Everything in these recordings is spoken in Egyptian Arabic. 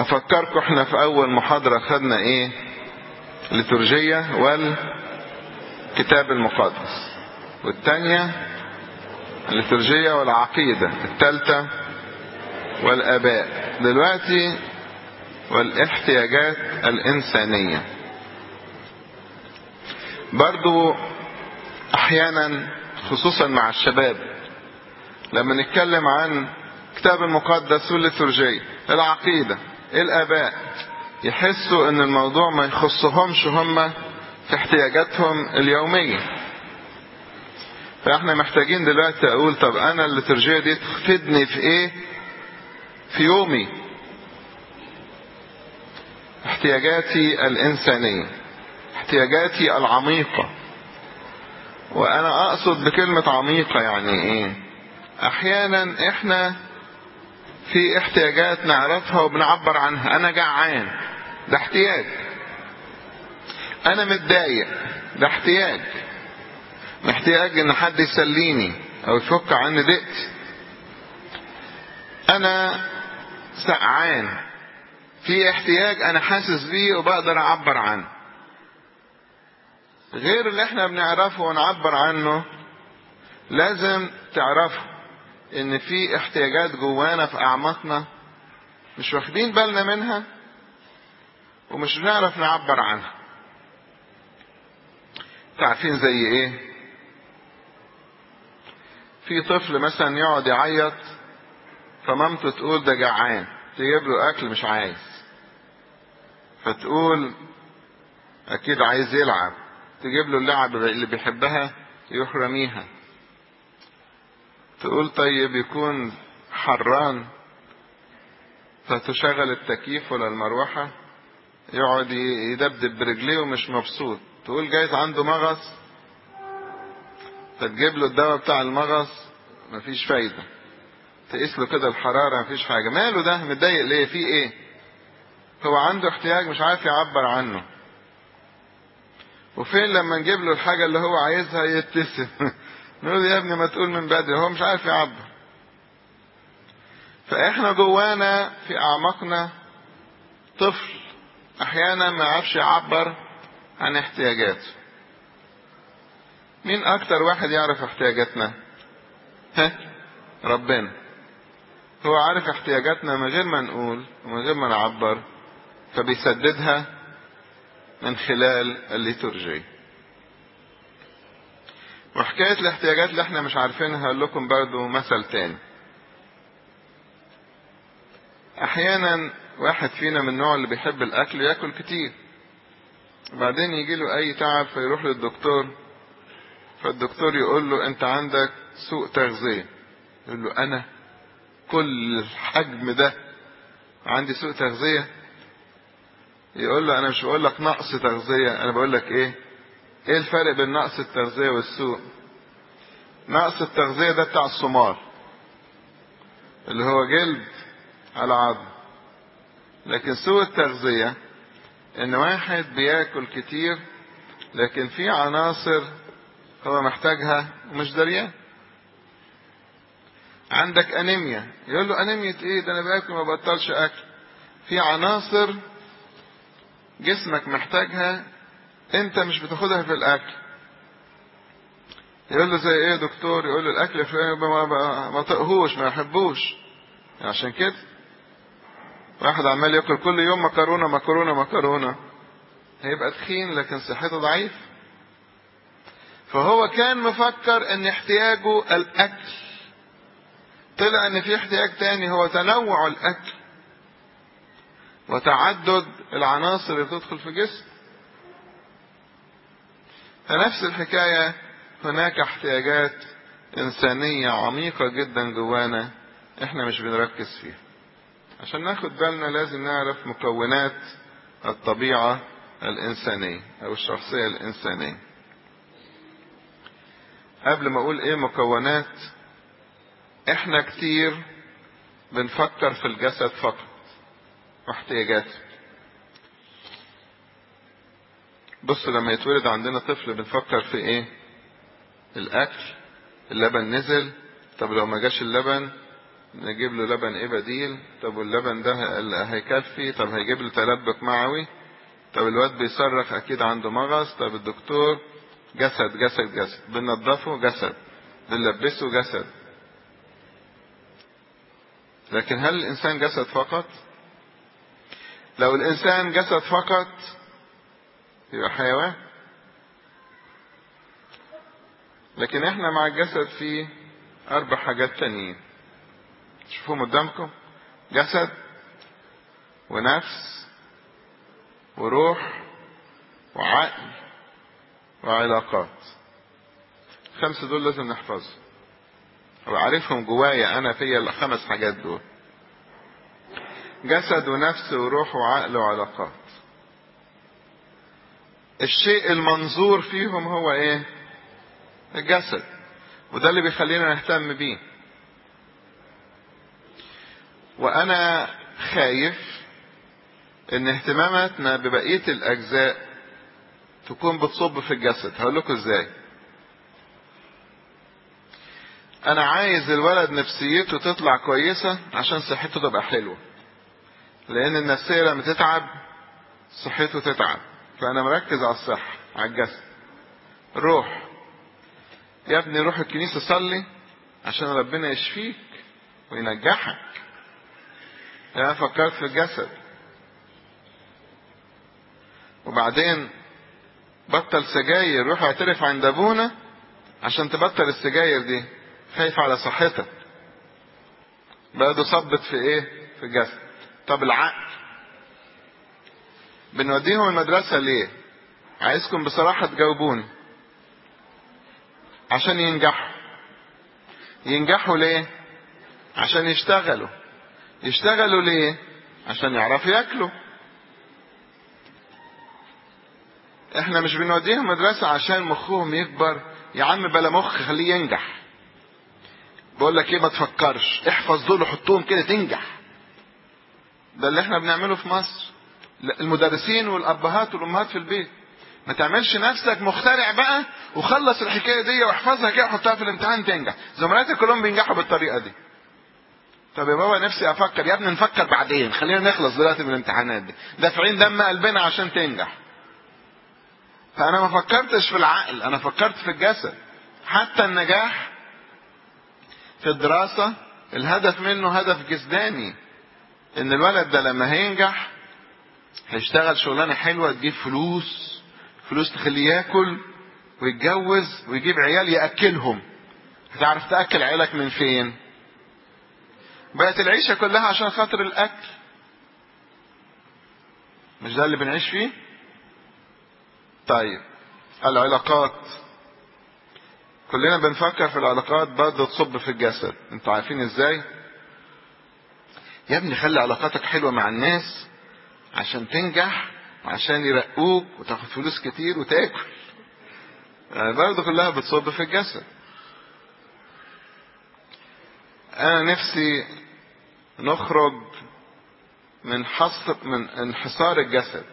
افكركم احنا في اول محاضرة خدنا ايه لترجية والكتاب المقدس والتانية الليتورجية والعقيدة التالتة والآباء دلوقتي والاحتياجات الإنسانية برضو أحيانا خصوصا مع الشباب لما نتكلم عن كتاب المقدس والليتورجية العقيدة الآباء يحسوا ان الموضوع ما يخصهمش هم في احتياجاتهم اليومية فاحنا محتاجين دلوقتي اقول طب انا الليتورجية دي تفيدني في ايه في يومي احتياجاتي الانسانية احتياجاتي العميقة وانا اقصد بكلمة عميقة يعني ايه احيانا احنا في احتياجات نعرفها وبنعبر عنها انا جعان ده احتياج انا متضايق ده احتياج محتاج ان حد يسليني او يفك عني ضيقتي انا سقعان في احتياج انا حاسس بيه وبقدر اعبر عنه غير اللي احنا بنعرفه ونعبر عنه لازم تعرفوا ان في احتياجات جوانا في اعماقنا مش واخدين بالنا منها ومش بنعرف نعبر عنها تعرفين زي ايه في طفل مثلا يقعد يعيط فمامته تقول ده جعان تجيب له اكل مش عايز فتقول اكيد عايز يلعب تجيب له اللعب اللي بيحبها يروح رميها تقول طيب يكون حران فتشغل التكييف ولا المروحة يقعد يدبدب برجليه ومش مبسوط تقول جايز عنده مغص فتجيب له الدواء بتاع المغص مفيش فايدة تقيس له كده الحرارة مفيش حاجة ماله ده متضايق ليه في ايه هو عنده احتياج مش عارف يعبر عنه وفين لما نجيب له الحاجة اللي هو عايزها يبتسم نقول يا ابني ما تقول من بدري هو مش عارف يعبر فاحنا جوانا في اعماقنا طفل احيانا ما يعرفش يعبر عن احتياجاته مين اكتر واحد يعرف احتياجاتنا ها ربنا هو عارف احتياجاتنا من غير ما نقول ومن غير ما نعبر فبيسددها من خلال الليتورجي وحكاية الاحتياجات اللي احنا مش عارفينها هقول لكم برضو مثل تاني احيانا واحد فينا من النوع اللي بيحب الاكل ياكل كتير وبعدين يجي له اي تعب فيروح للدكتور فالدكتور يقول له انت عندك سوء تغذية يقول له انا كل الحجم ده عندي سوء تغذية يقول له انا مش بقول لك نقص تغذية انا بقول لك ايه ايه الفرق بين نقص التغذية والسوء نقص التغذية ده بتاع الصمار اللي هو جلد على عظم لكن سوء التغذية ان واحد بياكل كتير لكن في عناصر هو محتاجها ومش دريان عندك انيميا يقول له انيميا ايه ده انا باكل ما بطلش اكل في عناصر جسمك محتاجها انت مش بتاخدها في الاكل يقول له زي ايه يا دكتور يقول له الاكل الفلاني ما, ما, ما طقهوش ما يحبوش عشان كده واحد عمال ياكل كل يوم مكرونه مكرونه مكرونه هيبقى تخين لكن صحته ضعيف فهو كان مفكر ان احتياجه الاكل طلع ان في احتياج تاني هو تنوع الاكل وتعدد العناصر اللي بتدخل في جسم فنفس الحكاية هناك احتياجات إنسانية عميقة جدا جوانا احنا مش بنركز فيها عشان ناخد بالنا لازم نعرف مكونات الطبيعة الإنسانية أو الشخصية الإنسانية قبل ما أقول إيه مكونات احنا كتير بنفكر في الجسد فقط واحتياجاته بص لما يتولد عندنا طفل بنفكر في ايه الاكل اللبن نزل طب لو ما جاش اللبن نجيب له لبن ايه بديل طب واللبن ده هيكفي طب هيجيب له تلبك معوي طب الواد بيصرخ اكيد عنده مغص طب الدكتور جسد جسد جسد بننضفه جسد بنلبسه جسد لكن هل الانسان جسد فقط لو الانسان جسد فقط يبقى حيوان لكن احنا مع الجسد في اربع حاجات تانيين شوفوهم قدامكم جسد ونفس وروح وعقل وعلاقات الخمسة دول لازم نحفظهم وعارفهم جوايا انا فيا الخمس حاجات دول جسد ونفس وروح وعقل وعلاقات الشيء المنظور فيهم هو ايه الجسد وده اللي بيخلينا نهتم بيه وانا خايف ان اهتماماتنا ببقية الاجزاء تكون بتصب في الجسد هقول لكم ازاي انا عايز الولد نفسيته تطلع كويسة عشان صحته تبقى حلوة لان النفسية لما تتعب صحته تتعب فانا مركز على الصحة على الجسد روح يا ابني روح الكنيسة صلي عشان ربنا يشفيك وينجحك انا فكرت في الجسد وبعدين بطل سجاير روح اعترف عند ابونا عشان تبطل السجاير دي خايف على صحتك برضه صبت في ايه في الجسد طب العقل بنوديهم المدرسة ليه عايزكم بصراحة تجاوبوني عشان ينجحوا ينجحوا ليه عشان يشتغلوا يشتغلوا ليه عشان يعرفوا ياكلوا احنا مش بنوديهم مدرسة عشان مخهم يكبر يا عم بلا مخ خليه ينجح بقول لك ايه ما تفكرش احفظ دول وحطهم كده تنجح ده اللي احنا بنعمله في مصر المدرسين والابهات والامهات في البيت ما تعملش نفسك مخترع بقى وخلص الحكايه دي واحفظها كده وحطها في الامتحان تنجح زملائك كلهم بينجحوا بالطريقه دي طب يا بابا نفسي افكر يا ابني نفكر بعدين خلينا نخلص دلوقتي من الامتحانات دي دافعين دم قلبنا عشان تنجح فانا ما فكرتش في العقل انا فكرت في الجسد حتى النجاح في الدراسة الهدف منه هدف جسداني ان الولد ده لما هينجح هيشتغل شغلانة حلوة تجيب فلوس فلوس تخليه ياكل ويتجوز ويجيب عيال يأكلهم هتعرف تأكل عيالك من فين بقت العيشة كلها عشان خاطر الأكل مش ده اللي بنعيش فيه طيب العلاقات كلنا بنفكر في العلاقات برضه تصب في الجسد انتوا عارفين ازاي يا ابني خلي علاقاتك حلوة مع الناس عشان تنجح وعشان يرقوك وتاخد فلوس كتير وتاكل يعني برضه كلها بتصب في الجسد انا نفسي نخرج من حصر من انحصار الجسد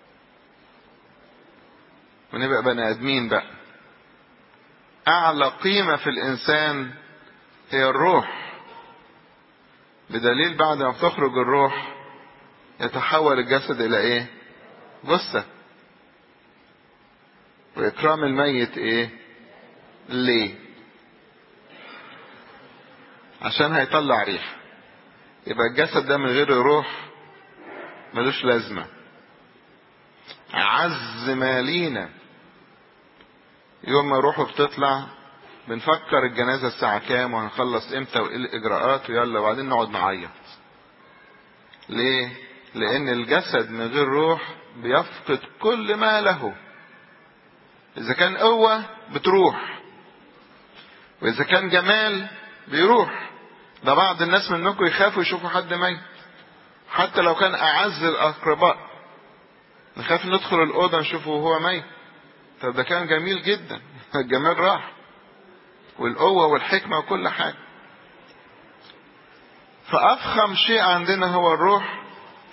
ونبقى بني ادمين بقى اعلى قيمة في الانسان هي الروح بدليل بعد ما بتخرج الروح يتحول الجسد الى ايه جثة واكرام الميت ايه ليه عشان هيطلع ريح يبقى الجسد ده من غير روح ملوش لازمة عز ما لينا يوم ما روحه بتطلع بنفكر الجنازة الساعة كام وهنخلص امتى وايه الاجراءات ويلا وبعدين نقعد نعيط ليه لان الجسد من غير روح بيفقد كل ما له اذا كان قوة بتروح واذا كان جمال بيروح ده بعض الناس منكم يخافوا يشوفوا حد ميت حتى لو كان اعز الاقرباء نخاف ندخل الاوضه نشوفه وهو ميت طب ده كان جميل جدا الجمال راح والقوة والحكمة وكل حاجة فأفخم شيء عندنا هو الروح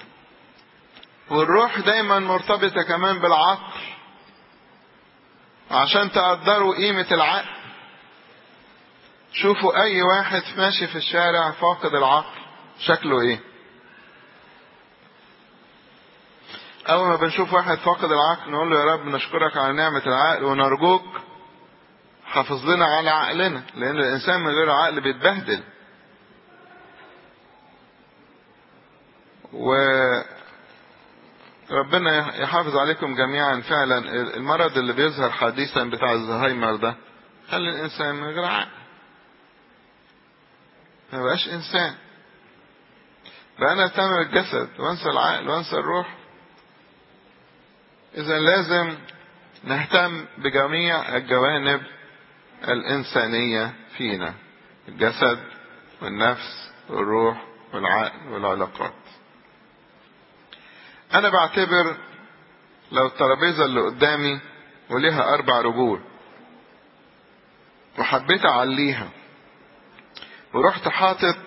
والروح دايما مرتبطة كمان بالعقل عشان تقدروا قيمة العقل شوفوا اي واحد ماشي في الشارع فاقد العقل شكله ايه اول ما بنشوف واحد فاقد العقل نقول له يا رب نشكرك على نعمة العقل ونرجوك حافظ لنا على عقلنا لان الانسان من غير عقل بيتبهدل و ربنا يحافظ عليكم جميعا فعلا المرض اللي بيظهر حديثا بتاع الزهايمر ده خلي الانسان من غير عقل ما بقاش انسان بقى انا اهتم بالجسد وانسى العقل وانسى الروح اذا لازم نهتم بجميع الجوانب الانسانية فينا الجسد والنفس والروح والعقل والعلاقات انا بعتبر لو الترابيزة اللي قدامي وليها اربع رجول وحبيت اعليها ورحت حاطط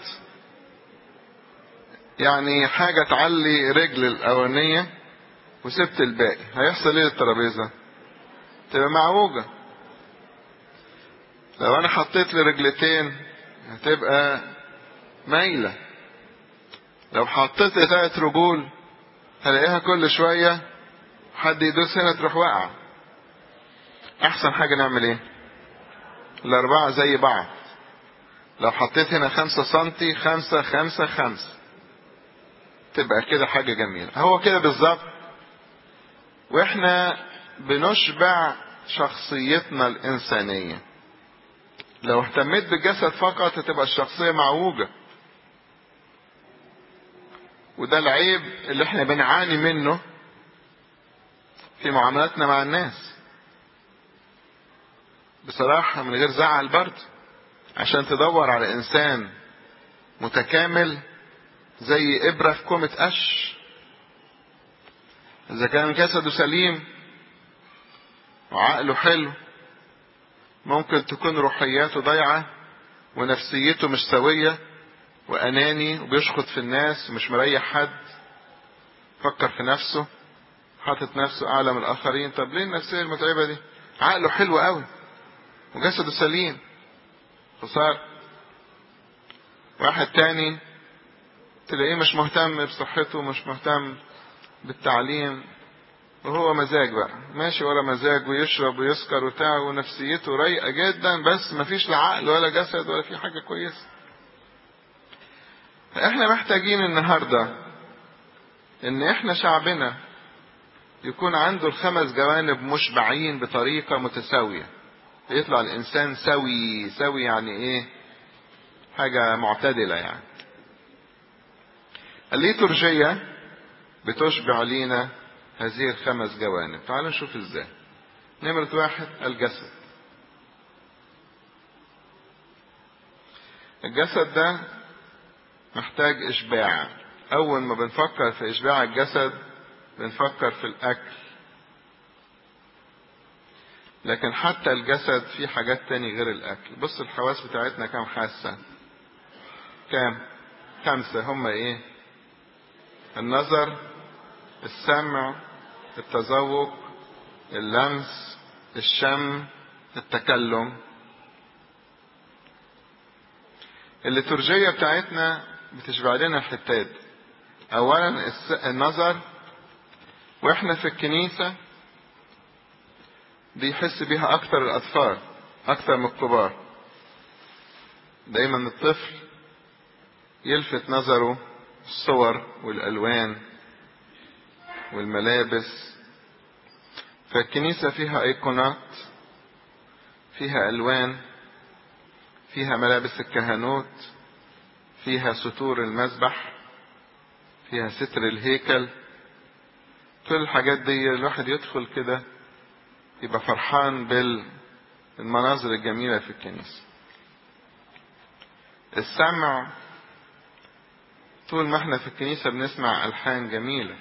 يعني حاجة تعلي رجل الاولانية وسبت الباقي هيحصل ايه للترابيزة تبقى معوجة لو انا حطيت لي رجلتين هتبقى مايلة لو حطيت لي ثلاث رجول هلاقيها كل شوية حد يدوس هنا تروح واقعة احسن حاجة نعمل ايه الاربعة زي بعض لو حطيت هنا خمسة سنتي خمسة خمسة خمسة تبقى كده حاجة جميلة هو كده بالظبط واحنا بنشبع شخصيتنا الانسانية لو اهتميت بالجسد فقط هتبقى الشخصية معوجة وده العيب اللي احنا بنعاني منه في معاملاتنا مع الناس بصراحة من غير زعل برضه عشان تدور على انسان متكامل زي ابرة في كومة قش اذا كان جسده سليم وعقله حلو ممكن تكون روحياته ضيعة ونفسيته مش سوية وأناني وبيشخط في الناس ومش مريح حد فكر في نفسه حاطط نفسه أعلى من الآخرين طب ليه النفسية المتعبة دي عقله حلو قوي وجسده سليم خسارة واحد تاني تلاقيه مش مهتم بصحته مش مهتم بالتعليم وهو مزاج بقى ماشي ورا مزاج ويشرب ويسكر وبتاع ونفسيته رايقه جدا بس مفيش لا عقل ولا جسد ولا في حاجه كويسه احنا محتاجين النهارده ان احنا شعبنا يكون عنده الخمس جوانب مشبعين بطريقه متساويه يطلع الانسان سوي سوي يعني ايه حاجه معتدله يعني الليتورجيه بتشبع لينا هذه الخمس جوانب تعالوا نشوف ازاي نمرة واحد الجسد الجسد ده محتاج اشباع اول ما بنفكر في اشباع الجسد بنفكر في الاكل لكن حتى الجسد فيه حاجات تاني غير الاكل بص الحواس بتاعتنا كام حاسة كام خمسة هم ايه النظر السمع التذوق اللمس الشم التكلم الليتورجية بتاعتنا بتشبع لنا الحتات اولا النظر واحنا في الكنيسة بيحس بيها اكتر الاطفال اكتر من الكبار دايما الطفل يلفت نظره الصور والالوان والملابس فالكنيسة فيها ايقونات فيها الوان فيها ملابس الكهنوت فيها ستور المذبح فيها ستر الهيكل كل الحاجات دي الواحد يدخل كده يبقى فرحان بالمناظر الجميلة في الكنيسة السمع طول ما احنا في الكنيسة بنسمع ألحان جميلة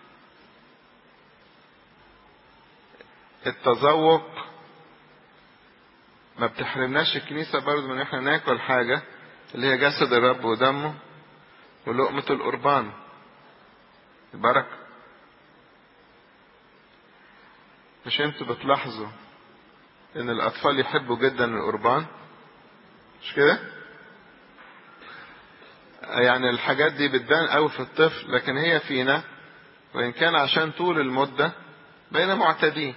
التذوق ما بتحرمناش الكنيسة برضه من احنا ناكل حاجة اللي هي جسد الرب ودمه ولقمة القربان البركة مش انتوا بتلاحظوا ان الاطفال يحبوا جدا القربان مش كده يعني الحاجات دي بتبان قوي في الطفل لكن هي فينا وان كان عشان طول المدة بقينا معتادين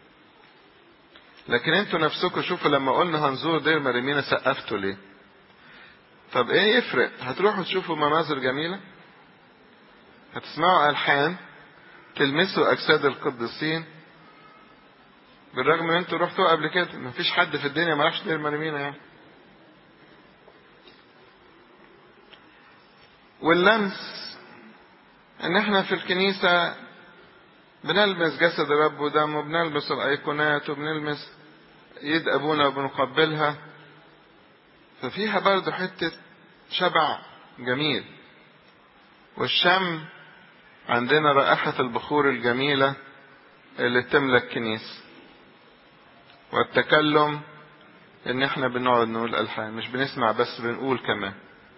لكن انتوا نفسكم شوفوا لما قلنا هنزور دير مريمينا سقفتوا ليه طب ايه يفرق هتروحوا تشوفوا مناظر جميلة هتسمعوا ألحان تلمسوا أجساد القديسين بالرغم ان انتوا رحتوا قبل كده مفيش حد في الدنيا ما راحش دير مريمينا يعني واللمس ان احنا في الكنيسة بنلمس جسد الرب ودمه بنلمس الايقونات وبنلمس ايد ابونا وبنقبلها ففيها برضه حتة شبع جميل والشم عندنا رائحة البخور الجميلة اللي تملى الكنيسة والتكلم ان احنا بنقعد نقول الحان مش بنسمع بس بنقول كمان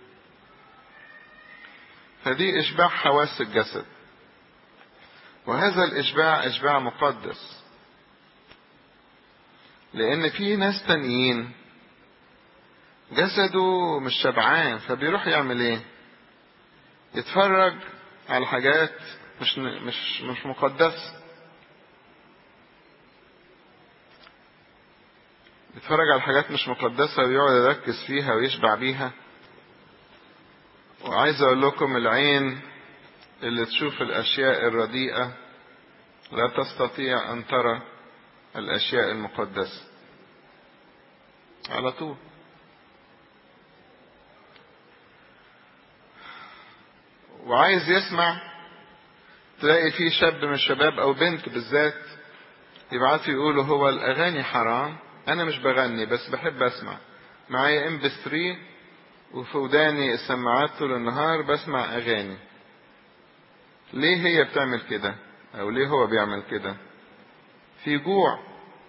فدي اشباع حواس الجسد وهذا الاشباع اشباع مقدس لان في ناس تانيين جسده مش شبعان فبيروح يعمل ايه يتفرج على حاجات مش مش مش مقدسه يتفرج على حاجات مش مقدسة ويقعد يركز فيها ويشبع بيها وعايز اقول لكم العين اللي تشوف الاشياء الرديئة لا تستطيع ان ترى الاشياء المقدسة على طول وعايز يسمع تلاقي فيه شاب من الشباب او بنت بالذات يبعثوا يقولوا هو الاغاني حرام انا مش بغني بس بحب اسمع معايا ام بي 3 وفي وداني السماعات طول النهار بسمع اغاني ليه هي بتعمل كده او ليه هو بيعمل كده في جوع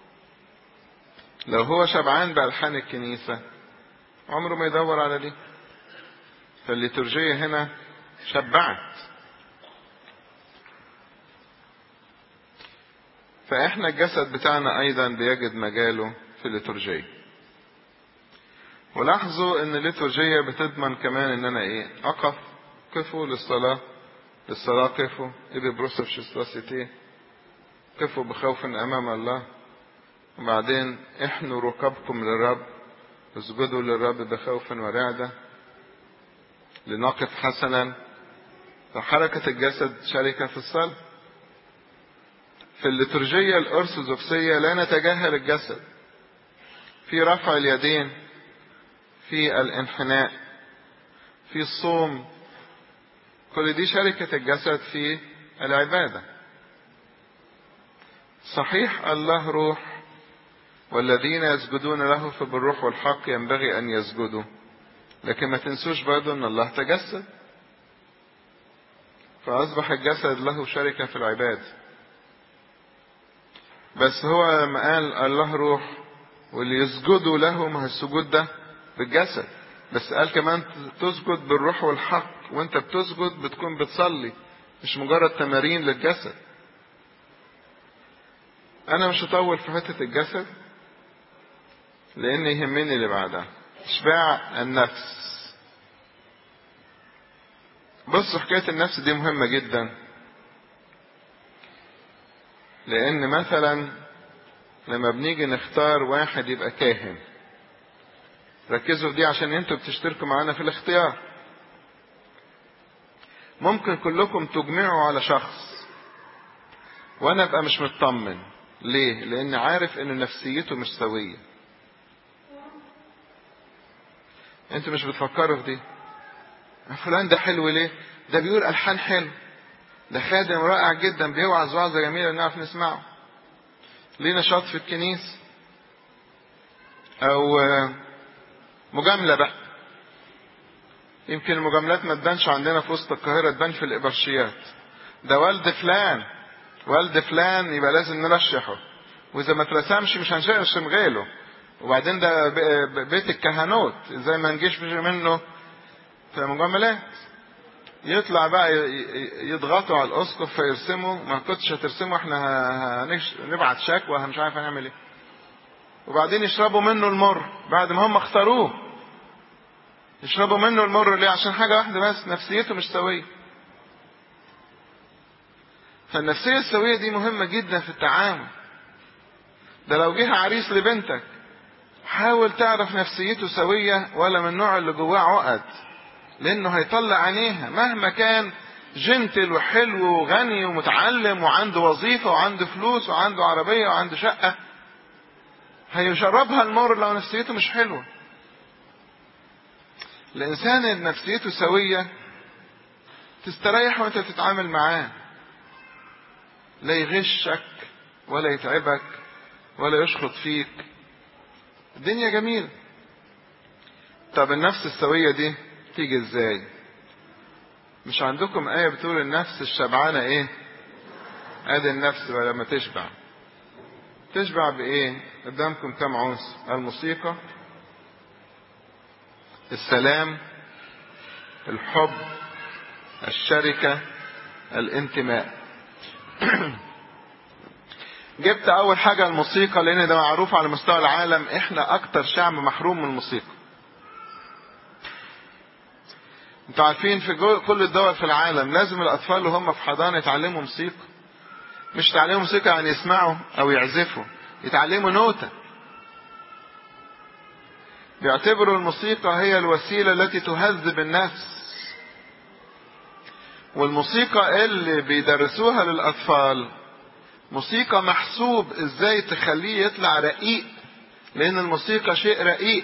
لو هو شبعان بألحان الكنيسة عمره ما يدور على دي فالليتورجية هنا شبعت فاحنا الجسد بتاعنا ايضا بيجد مجاله في الليتورجية ولاحظوا ان الليتورجية بتضمن كمان ان انا ايه اقف قفوا للصلاة للصلاة قفوا ابي بروسف شستاسيتي قفوا بخوف امام الله وبعدين احنوا ركبكم للرب اسجدوا للرب بخوف ورعدة لنقف حسنا فحركة الجسد شركة في الصلاة في الليتورجية الأرثوذكسية لا نتجاهل الجسد في رفع اليدين في الانحناء في الصوم كل دي شركة الجسد في العبادة صحيح الله روح والذين يسجدون له فبالروح والحق ينبغي أن يسجدوا لكن ما تنسوش برضو أن الله تجسد فأصبح الجسد له شركة في العبادة بس هو لما قال الله روح واللي يسجدوا له ما السجود ده بالجسد بس قال كمان تسجد بالروح والحق وانت بتسجد بتكون بتصلي مش مجرد تمارين للجسد انا مش هطول في حتة الجسد لان يهمني اللي بعدها اشباع النفس بصوا حكاية النفس دي مهمة جدا لان مثلا لما بنيجي نختار واحد يبقى كاهن ركزوا في دي عشان انتوا بتشتركوا معانا في الاختيار ممكن كلكم تجمعوا على شخص وانا ابقى مش مطمن ليه لان عارف ان نفسيته مش سوية انتوا مش بتفكروا في دي فلان ده حلو ليه ده بيقول الحان حلو ده خادم رائع جدا بيوعظ وعظة جميلة نعرف نسمعه ليه نشاط في الكنيسة او مجاملة بقى يمكن المجاملات ما تبانش عندنا في وسط القاهرة تبان في الإبرشيات ده والد فلان والد فلان يبقى لازم نرشحه وإذا ما ترسمش مش هنرسم غيره وبعدين ده بيت الكهنوت زي ما نجيش منه في مجاملات يطلع بقى يضغطوا على الاسقف فيرسموا ما كنتش هترسموا احنا هنبعت شكوى مش عارف هنعمل ايه وبعدين يشربوا منه المر بعد ما هم اختاروه يشربوا منه المر ليه عشان حاجة واحدة بس نفسيته مش سوية فالنفسية السوية دي مهمة جدا في التعامل ده لو جه عريس لبنتك حاول تعرف نفسيته سوية ولا من النوع اللي جواه عقد لانه هيطلع عينيها مهما كان جنتل وحلو وغني ومتعلم وعنده وظيفة وعنده فلوس وعنده عربية وعنده شقة هيشربها المر لو نفسيته مش حلوة الإنسان اللي نفسيته سوية تستريح وانت تتعامل معاه لا يغشك ولا يتعبك ولا يشخط فيك الدنيا جميلة طب النفس السوية دي تيجي ازاي مش عندكم آية بتقول النفس الشبعانة ايه ادي النفس لما تشبع تشبع بايه قدامكم كم عنصر الموسيقى السلام الحب الشركة الانتماء جبت اول حاجة الموسيقى لان ده معروف على مستوى العالم احنا اكتر شعب محروم من الموسيقى انتوا عارفين في كل الدول في العالم لازم الاطفال وهم في حضانة يتعلموا موسيقى مش يتعلموا موسيقى يعني يسمعوا او يعزفوا يتعلموا نوتة بيعتبروا الموسيقى هي الوسيلة التي تهذب النفس والموسيقى اللي بيدرسوها للأطفال موسيقى محسوب ازاي تخليه يطلع رقيق لأن الموسيقى شيء رقيق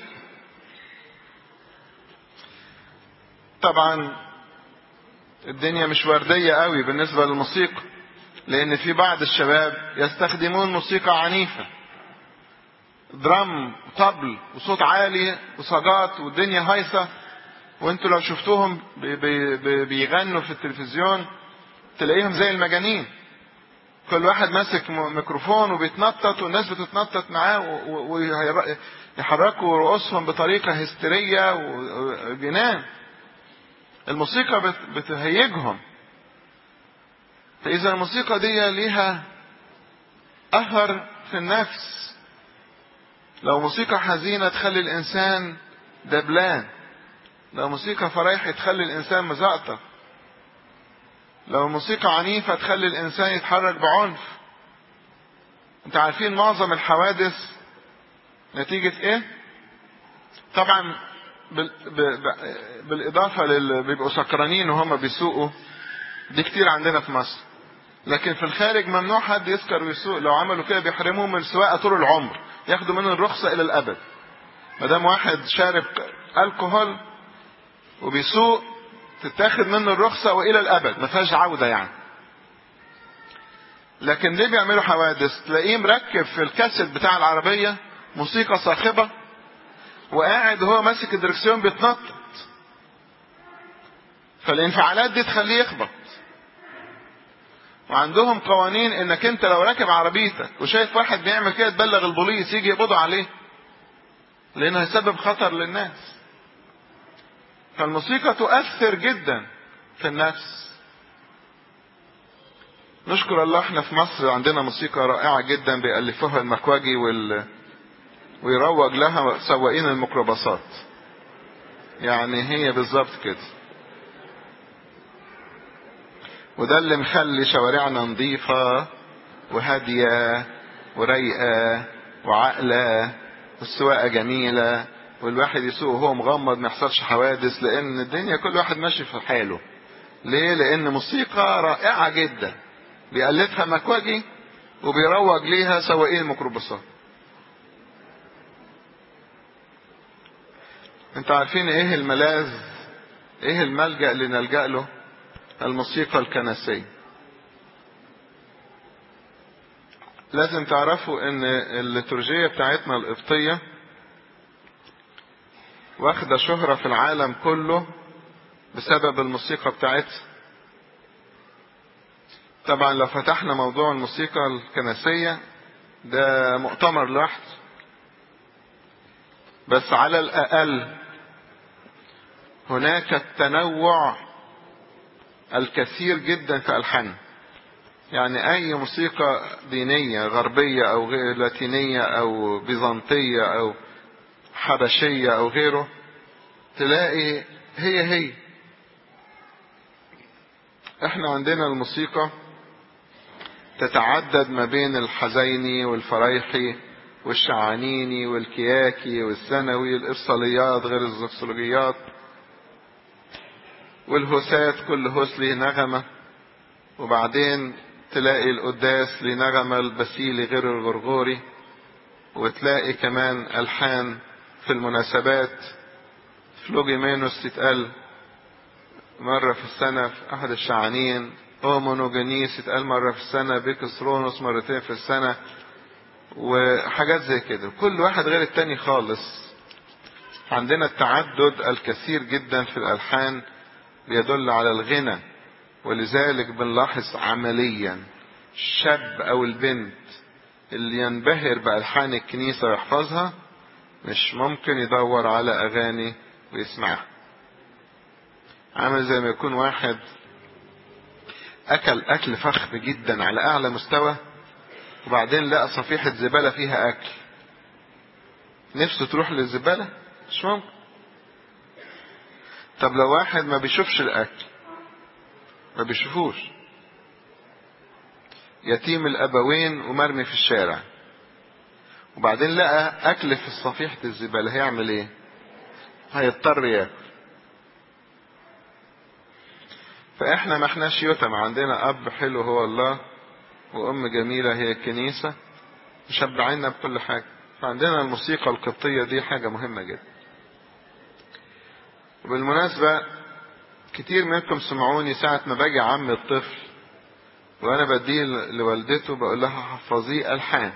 طبعا الدنيا مش وردية قوي بالنسبة للموسيقى لأن في بعض الشباب يستخدمون موسيقى عنيفة درام طبل وصوت عالي وصاجات والدنيا هايصة وانتوا لو شفتوهم بي بي بيغنوا في التلفزيون تلاقيهم زي المجانين كل واحد ماسك ميكروفون وبيتنطط والناس بتتنطط معاه ويحركوا رؤوسهم بطريقة هستيرية وجنان الموسيقى بتهيجهم فإذا الموسيقى دي ليها أثر في النفس لو موسيقى حزينة تخلي الإنسان دبلان لو موسيقى فرايح تخلي الإنسان مزقطة لو موسيقى عنيفة تخلي الإنسان يتحرك بعنف انت عارفين معظم الحوادث نتيجة ايه طبعا بال... ب... ب... بالإضافة للي بيبقوا سكرانين وهم بيسوقوا دي كتير عندنا في مصر لكن في الخارج ممنوع حد يسكر ويسوق لو عملوا كده بيحرموه من السواقة طول العمر ياخدوا منه الرخصة إلى الأبد ما دام واحد شارب الكحول وبيسوق تتاخد منه الرخصة وإلى الأبد ما فيهاش عودة يعني لكن ليه بيعملوا حوادث تلاقيه مركب في الكاسيت بتاع العربية موسيقى صاخبة وقاعد وهو ماسك الدركسيون بيتنطط فالانفعالات دي تخليه يخبط وعندهم قوانين انك انت لو راكب عربيتك وشايف واحد بيعمل كده تبلغ البوليس يجي يقبضوا عليه لانه هيسبب خطر للناس فالموسيقى تؤثر جدا في النفس نشكر الله احنا في مصر عندنا موسيقى رائعة جدا بيألفوها المكواجي وال... ويروج لها سواقين الميكروباصات يعني هي بالظبط كده وده اللي مخلي شوارعنا نظيفة وهادية ورايقة وعاقلة والسواقة جميلة والواحد يسوق وهو مغمض ما يحصلش حوادث لأن الدنيا كل واحد ماشي في حاله. ليه؟ لأن موسيقى رائعة جدا بيألفها مكواجي وبيروج ليها سواقين الميكروباصات. انتوا عارفين ايه الملاذ ايه الملجأ اللي نلجأ له الموسيقى الكنسية لازم تعرفوا ان الليتورجية بتاعتنا القبطية واخدة شهرة في العالم كله بسبب الموسيقى بتاعتها طبعا لو فتحنا موضوع الموسيقى الكنسية ده مؤتمر لوحده بس على الأقل هناك التنوع الكثير جدا في ألحانها يعني أي موسيقى دينية غربية أو غير لاتينية أو بيزنطية أو حبشية أو غيره تلاقي هي هي احنا عندنا الموسيقى تتعدد ما بين الحزيني والفريحي والشعانيني والكياكي والثانوي الإفصاليات غير الزوكسولوجيات والهوسات كل هوس ليه نغمة وبعدين تلاقي القداس ليه نغمة البسيلي غير الغرغوري وتلاقي كمان ألحان في المناسبات فلوجيمانوس يتقال مرة في السنة في أحد الشعانين أومونوجينيس يتقال مرة في السنة بيكسرونوس مرتين في السنة وحاجات زي كده كل واحد غير التاني خالص عندنا التعدد الكثير جدا في الألحان بيدل على الغنى ولذلك بنلاحظ عمليا الشاب أو البنت اللي ينبهر بألحان الكنيسة ويحفظها مش ممكن يدور على أغاني ويسمعها عامل زي ما يكون واحد أكل أكل فخم جدا على أعلى مستوى وبعدين لقى صفيحة زبالة فيها أكل نفسه تروح للزبالة مش ممكن طب لو واحد ما بيشوفش الأكل ما بيشوفوش يتيم الأبوين ومرمي في الشارع وبعدين لقى أكل في صفيحة الزبالة هيعمل إيه؟ هيضطر ياكل فإحنا ما احناش يتم عندنا أب حلو هو الله وأم جميلة هي الكنيسة مشبعينا بكل حاجة فعندنا الموسيقى القبطية دي حاجة مهمة جدا وبالمناسبة كتير منكم سمعوني ساعة ما باجي عم الطفل وأنا بديه لوالدته بقول لها حفظيه ألحان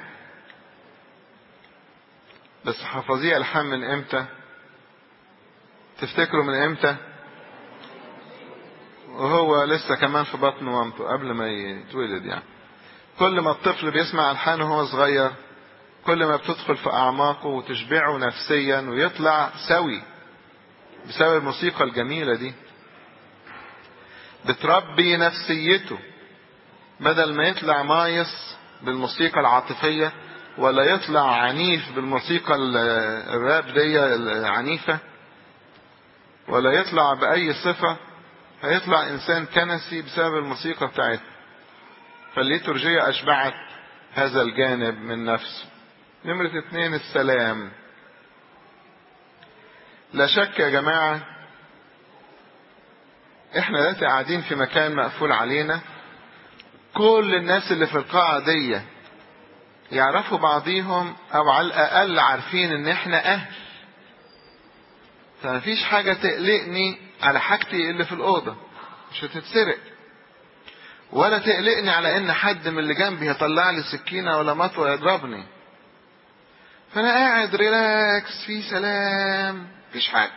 بس حفظيه ألحان من إمتى؟ تفتكروا من إمتى؟ وهو لسه كمان في بطن مامته قبل ما يتولد يعني كل ما الطفل بيسمع ألحان وهو صغير كل ما بتدخل في أعماقه وتشبعه نفسيا ويطلع سوي بسبب الموسيقى الجميلة دي بتربي نفسيته بدل ما يطلع مايس بالموسيقى العاطفية ولا يطلع عنيف بالموسيقى الراب دي العنيفة ولا يطلع بأي صفة هيطلع إنسان كنسي بسبب الموسيقى بتاعته فالليتورجية أشبعت هذا الجانب من نفسه نمرة اتنين السلام لا شك يا جماعة احنا دلوقتي قاعدين في مكان مقفول علينا كل الناس اللي في القاعة دي يعرفوا بعضيهم او على الاقل عارفين ان احنا اهل فمفيش حاجة تقلقني على حاجتي اللي في الأوضة مش هتتسرق ولا تقلقني على ان حد من اللي جنبي هيطلع لي سكينة ولا مطوة يضربني فانا قاعد ريلاكس في سلام مفيش حاجة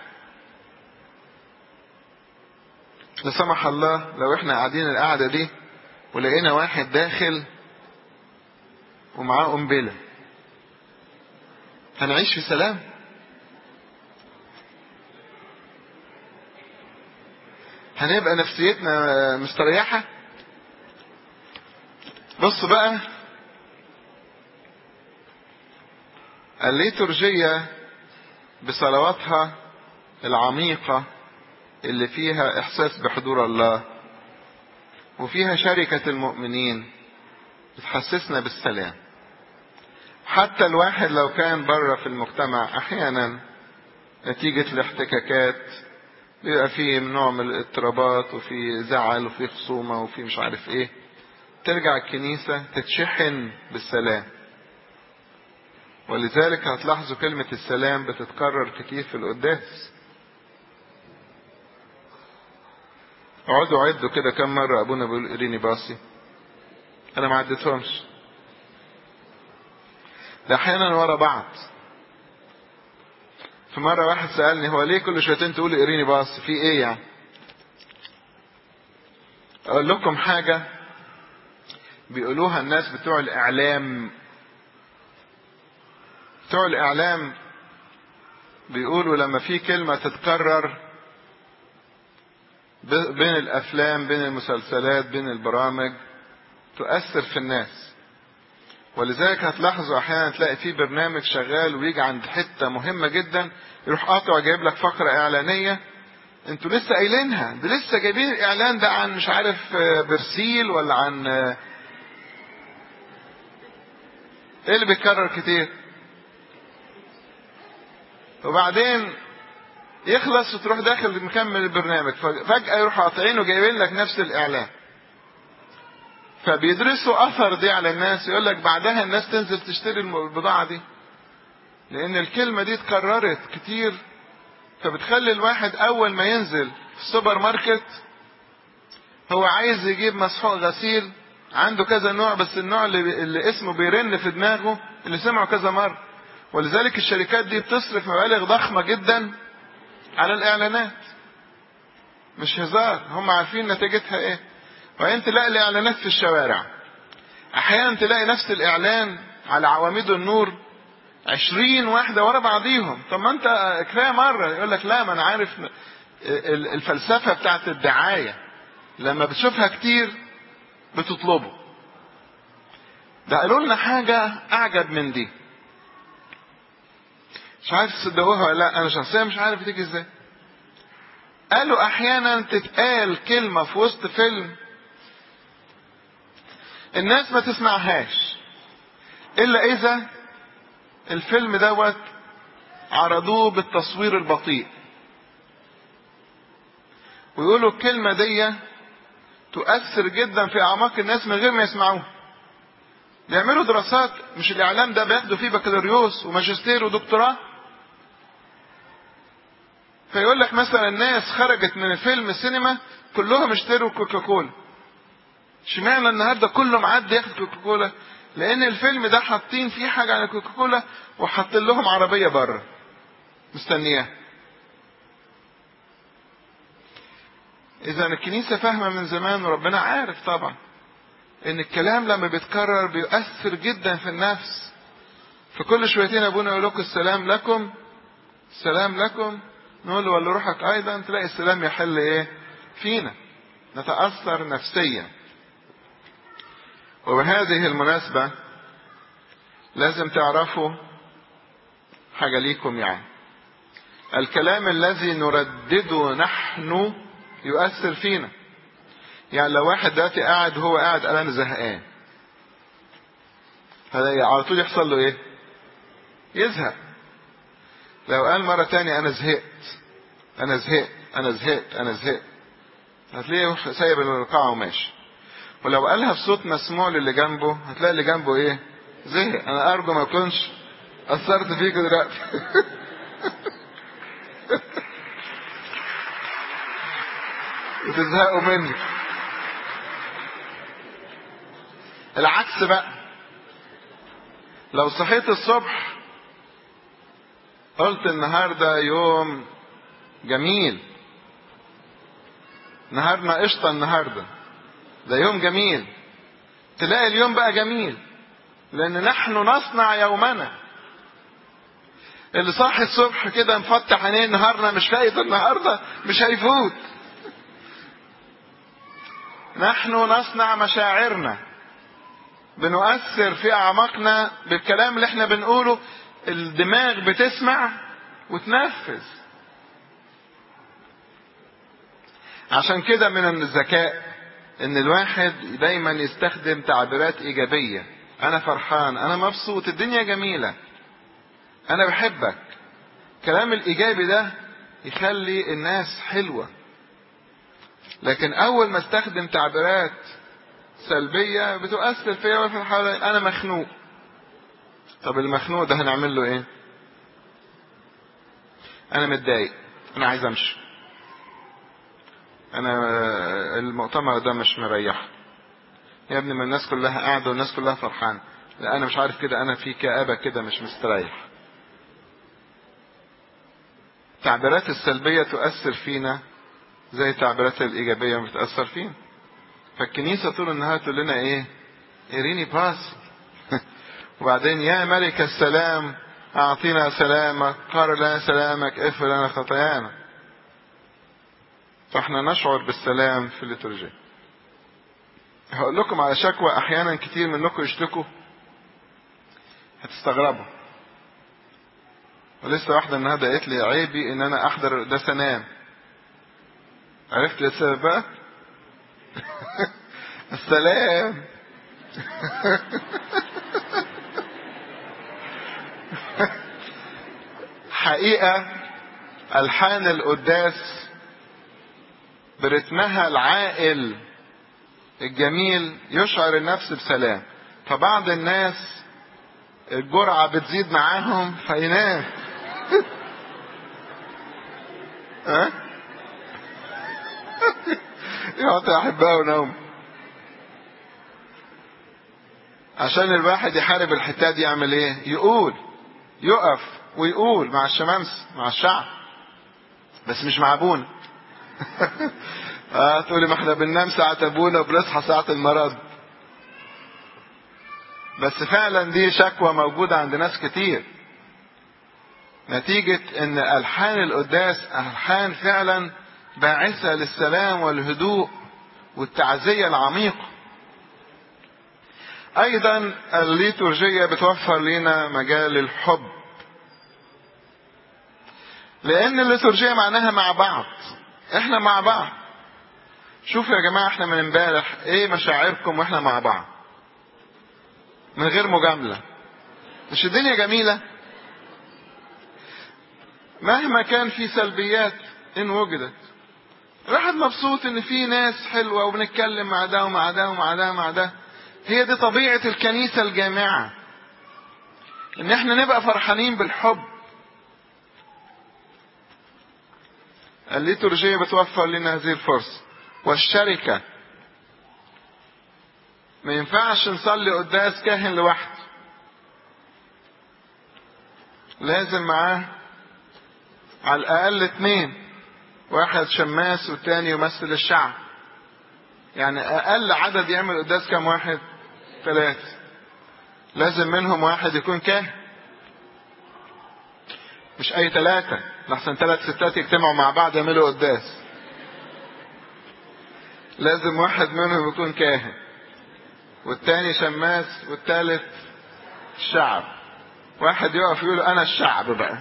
لا سمح الله لو احنا قاعدين القعدة دي ولقينا واحد داخل ومعاه قنبلة هنعيش في سلام هنبقى نفسيتنا مستريحة بص بقى الليتورجية بصلواتها العميقة اللي فيها إحساس بحضور الله وفيها شركة المؤمنين بتحسسنا بالسلام حتى الواحد لو كان بره في المجتمع أحيانا نتيجة الاحتكاكات بيبقى فيه نوع من الاضطرابات وفي زعل وفي خصومة وفي مش عارف ايه ترجع الكنيسة تتشحن بالسلام ولذلك هتلاحظوا كلمة السلام بتتكرر كتير في القداس اقعدوا عدوا كده كم مرة ابونا بيقول اريني باصي انا ما عدتهمش ده احيانا ورا بعض في مرة واحد سألني هو ليه كل شويتين تقول اريني باص في ايه يعني اقول لكم حاجة بيقولوها الناس بتوع الاعلام بتوع الاعلام بيقولوا لما في كلمة تتكرر بين الافلام بين المسلسلات بين البرامج تؤثر في الناس ولذلك هتلاحظوا احيانا تلاقي في برنامج شغال ويجي عند حته مهمه جدا يروح قاطع جايب لك فقره اعلانيه انتوا لسه قايلينها ده لسه جايبين الاعلان ده عن مش عارف برسيل ولا عن ايه اللي بيتكرر كتير وبعدين يخلص وتروح داخل مكمل البرنامج فجأة يروح قاطعين وجايبين لك نفس الإعلان فبيدرسوا أثر دي على الناس يقول لك بعدها الناس تنزل تشتري البضاعة دي لأن الكلمة دي اتكررت كتير فبتخلي الواحد أول ما ينزل في السوبر ماركت هو عايز يجيب مسحوق غسيل عنده كذا نوع بس النوع اللي, اللي اسمه بيرن في دماغه اللي سمعه كذا مرة ولذلك الشركات دي بتصرف مبالغ ضخمة جدا على الإعلانات مش هزار هم عارفين نتيجتها إيه وإن تلاقي الإعلانات في الشوارع أحيانا تلاقي نفس الإعلان على عواميد النور عشرين واحدة ورا بعضيهم طب ما أنت كفاية مرة يقول لك لا ما أنا عارف الفلسفة بتاعت الدعاية لما بتشوفها كتير بتطلبه ده قالوا لنا حاجة أعجب من دي مش عارف تصدقوها ولا لا أنا شخصيا مش عارف تيجي إزاي قالوا أحيانا تتقال كلمة في وسط فيلم الناس ما تسمعهاش إلا إذا الفيلم دوت عرضوه بالتصوير البطيء ويقولوا الكلمة دي تؤثر جدا في أعماق الناس من غير ما يسمعوها بيعملوا دراسات مش الإعلام ده بياخدوا فيه بكالوريوس وماجستير ودكتوراه فيقول لك مثلا الناس خرجت من الفيلم السينما كلهم اشتروا كوكاكولا اشمعنى النهارده كله معدي ياخد كوكاكولا لان الفيلم ده حاطين فيه حاجه عن الكوكاكولا وحاطين لهم عربيه بره مستنياه اذا الكنيسه فاهمه من زمان وربنا عارف طبعا ان الكلام لما بيتكرر بيؤثر جدا في النفس فكل شويتين ابونا يقول لكم السلام لكم السلام لكم نقول له ولروحك ايضا تلاقي السلام يحل ايه فينا نتاثر نفسيا وبهذه المناسبه لازم تعرفوا حاجه ليكم يعني الكلام الذي نردده نحن يؤثر فينا يعني لو واحد دلوقتي قاعد هو قاعد قال انا زهقان هذا على طول يحصل له ايه يزهق لو قال مرة تانية أنا زهقت أنا زهقت أنا زهقت أنا زهقت هتلاقيه سايب القاعة وماشي ولو قالها بصوت مسموع للي جنبه هتلاقي اللي جنبه إيه؟ زهق أنا أرجو ما أكونش أثرت فيك دلوقتي وتزهقوا مني العكس بقى لو صحيت الصبح قلت النهارده يوم جميل نهارنا قشطه النهارده ده يوم جميل تلاقي اليوم بقى جميل لان نحن نصنع يومنا اللي صاحي الصبح كده مفتح عينيه نهارنا مش فايت النهارده مش هيفوت نحن نصنع مشاعرنا بنؤثر في اعماقنا بالكلام اللي احنا بنقوله الدماغ بتسمع وتنفذ عشان كده من الذكاء ان الواحد دايما يستخدم تعبيرات ايجابيه انا فرحان انا مبسوط الدنيا جميله انا بحبك الكلام الايجابي ده يخلي الناس حلوه لكن اول ما استخدم تعبيرات سلبيه بتؤثر فيا وفي الحوالي انا مخنوق طب المخنوق ده هنعمل له ايه انا متضايق انا عايز امشي انا المؤتمر ده مش مريح يا ابني ما الناس كلها قاعده والناس كلها فرحانه لا انا مش عارف كده انا في كآبه كده مش مستريح التعبيرات السلبيه تؤثر فينا زي التعبيرات الايجابيه ما بتاثر فينا فالكنيسه طول النهار تقول لنا ايه اريني باس وبعدين يا ملك السلام أعطينا سلامك قال لنا سلامك اغفر لنا خطايانا فاحنا نشعر بالسلام في الليتورجية هقول لكم على شكوى أحيانا كتير منكم يشتكوا هتستغربوا ولسه واحدة النهارده قالت لي عيبي ان انا احضر ده سنام عرفت السبب بقى؟ السلام حقيقة ألحان القداس برتمها العائل الجميل يشعر النفس بسلام فبعض الناس الجرعة بتزيد معاهم فينام ها يعطي أحبائه ونوم عشان الواحد يحارب الحتات دي يعمل ايه يقول يقف ويقول مع الشمامس مع الشعب بس مش مع ابونا اه تقولي ما احنا بننام ساعة ابونا وبنصحى ساعة المرض بس فعلا دي شكوى موجودة عند ناس كتير نتيجة ان الحان القداس الحان فعلا باعثة للسلام والهدوء والتعزية العميقة ايضا الليتورجية بتوفر لنا مجال الحب لان الليتورجية معناها مع بعض احنا مع بعض شوفوا يا جماعة احنا من امبارح ايه مشاعركم واحنا مع بعض من غير مجاملة مش الدنيا جميلة مهما كان في سلبيات ان وجدت الواحد مبسوط ان في ناس حلوة وبنتكلم مع ده ومع ده ومع ده ومع ده هي دي طبيعة الكنيسة الجامعة ان احنا نبقى فرحانين بالحب الليتورجية بتوفر لنا هذه الفرصة والشركة ما ينفعش نصلي قداس كاهن لوحده لازم معاه على الأقل اتنين واحد شماس والتاني يمثل الشعب يعني أقل عدد يعمل قداس كام واحد ثلاثة لازم منهم واحد يكون كاهن مش أي ثلاثة لحسن ثلاث ستات يجتمعوا مع بعض يعملوا قداس لازم واحد منهم يكون كاهن والتاني شماس والتالت الشعب واحد يقف يقول انا الشعب بقى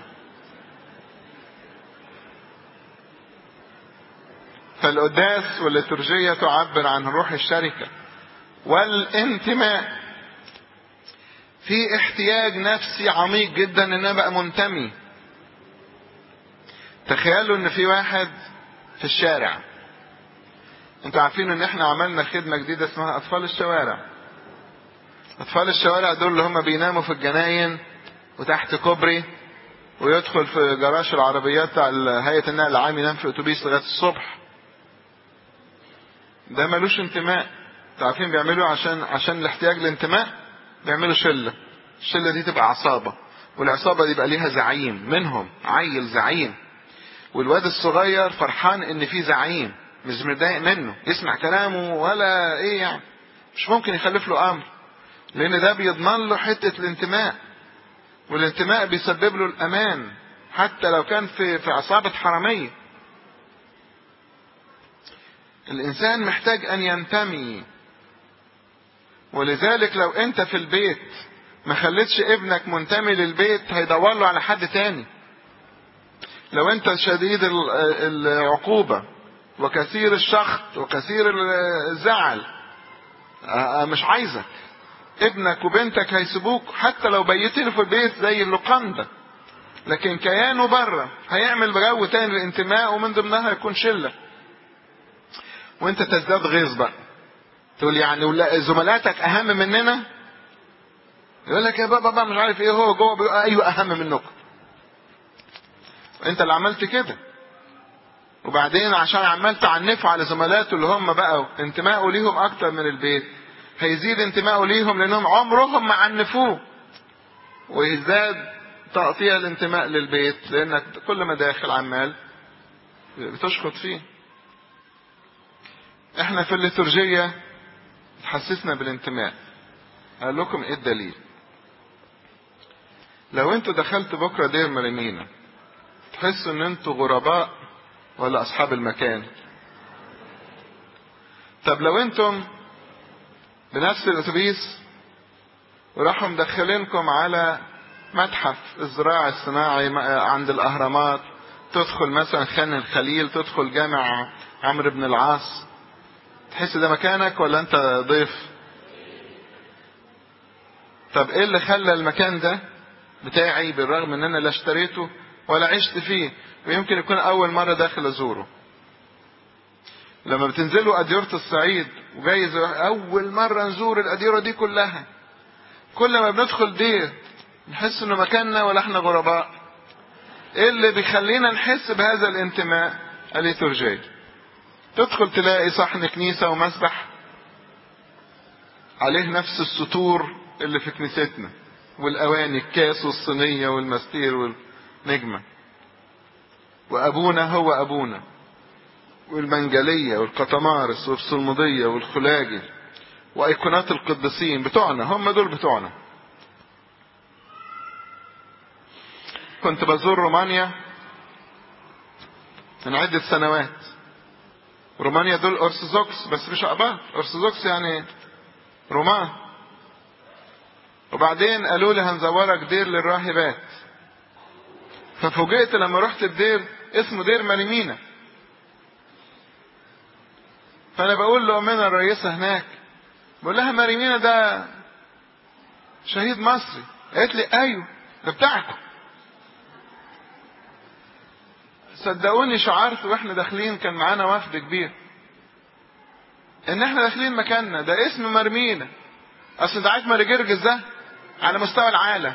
فالقداس والليتورجية تعبر عن روح الشركة والانتماء في احتياج نفسي عميق جدا ان انا بقى منتمي تخيلوا ان في واحد في الشارع انتوا عارفين ان احنا عملنا خدمة جديدة اسمها اطفال الشوارع اطفال الشوارع دول اللي هم بيناموا في الجناين وتحت كوبري ويدخل في جراج العربيات بتاع هيئة النقل العام ينام في اتوبيس لغاية الصبح ده ملوش انتماء عارفين بيعملوا عشان عشان الاحتياج للانتماء بيعملوا شلة الشلة دي تبقى عصابة والعصابة دي يبقى ليها زعيم منهم عيل زعيم والواد الصغير فرحان ان في زعيم مش متضايق منه يسمع كلامه ولا ايه يعني مش ممكن يخلف له امر لان ده بيضمن له حتة الانتماء والانتماء بيسبب له الامان حتى لو كان في في عصابة حرامية الانسان محتاج ان ينتمي ولذلك لو انت في البيت ما خليتش ابنك منتمي للبيت هيدور له على حد تاني لو انت شديد العقوبة وكثير الشخط وكثير الزعل مش عايزك ابنك وبنتك هيسيبوك حتى لو بيتين في البيت زي اللقندة لكن كيانه بره هيعمل جو تاني للانتماء ومن ضمنها يكون شلة وانت تزداد غيظ بقى تقول يعني زملاتك اهم مننا يقول لك يا بابا بقى مش عارف ايه هو جوه بيقول ايوه اهم منكم انت اللي عملت كده وبعدين عشان عمال تعنفه على زملاته اللي هم بقى انتمائه ليهم اكتر من البيت هيزيد انتمائه ليهم لانهم عمرهم ما عنفوه ويزداد تقطيع الانتماء للبيت لانك كل ما داخل عمال بتشخط فيه احنا في الليتورجية تحسسنا بالانتماء قال لكم ايه الدليل لو انتوا دخلتوا بكرة دير مريمينا تحسوا ان انتوا غرباء ولا اصحاب المكان طب لو انتم بنفس الاتوبيس وراحوا مدخلينكم على متحف الزراعة الصناعي عند الأهرامات تدخل مثلا خان الخليل تدخل جامع عمرو بن العاص تحس ده مكانك ولا انت ضيف طب ايه اللي خلى المكان ده بتاعي بالرغم ان انا لا اشتريته ولا عشت فيه ويمكن يكون اول مرة داخل ازوره لما بتنزلوا اديرة الصعيد وجايز اول مرة نزور الاديرة دي كلها كل ما بندخل دير نحس انه مكاننا ولا احنا غرباء ايه اللي بيخلينا نحس بهذا الانتماء الليتورجي تدخل تلاقي صحن كنيسة ومسبح عليه نفس السطور اللي في كنيستنا والاواني الكاس والصينية والمستير والنجمة وابونا هو ابونا والمنجلية والقطمارس والصلمودية والخلاجي وايقونات القديسين بتوعنا هم دول بتوعنا كنت بزور رومانيا من عدة سنوات رومانيا دول أرثوذكس بس مش أقباط أرثوذكس يعني رومان وبعدين قالوا لي هنزورك دير للراهبات ففوجئت لما رحت الدير اسمه دير مريمينا فأنا بقول لأمنا الرئيسة هناك بقول لها مريمينا ده شهيد مصري قالت لي أيوه ده بتاعكم صدقوني شعرت واحنا داخلين كان معانا وفد كبير ان احنا داخلين مكاننا ده اسم مرمينا اصل ده عارف مرجرجس ده على مستوى العالم